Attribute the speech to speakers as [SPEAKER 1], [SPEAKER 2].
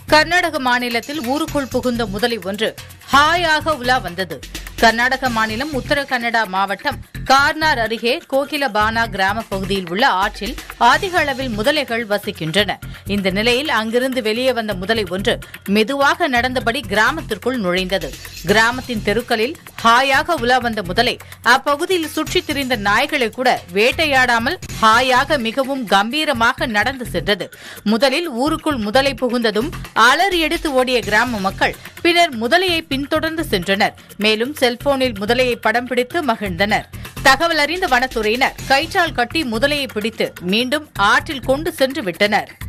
[SPEAKER 1] கர்நாடக மாநிலத்தில் ஊருக்குள் புகுந்த முதலை ஒன்று ஹாயாக உலா வந்தது கர்நாடக மாநிலம் உத்தர கன்னடா மாவட்டம் கார்னார் அருகே கோகிலபானா கிராம பகுதியில் உள்ள ஆற்றில் அதிக அளவில் முதலைகள் வசிக்கின்றன இந்த நிலையில் அங்கிருந்து வெளியே வந்த முதலை ஒன்று மெதுவாக நடந்தபடி கிராமத்திற்குள் நுழைந்தது கிராமத்தின் தெருக்களில் ஹாயாக உலா வந்த முதலை அப்பகுதியில் சுற்றித் திரிந்த நாய்களை கூட வேட்டையாடாமல் ஹாயாக மிகவும் கம்பீரமாக நடந்து சென்றது முதலில் ஊருக்குள் முதலை புகுந்ததும் அலறி எடுத்து ஓடிய கிராம மக்கள் பின்னர் முதலையை பின்தொடர்ந்து சென்றனர் மேலும் செல்போனில் முதலையை படம் பிடித்து மகிழ்ந்தனர் தகவல் அறிந்த வனத்துறையினர் கயிற்றால் கட்டி முதலையை பிடித்து மீண்டும் ஆற்றில் கொண்டு சென்று விட்டனர்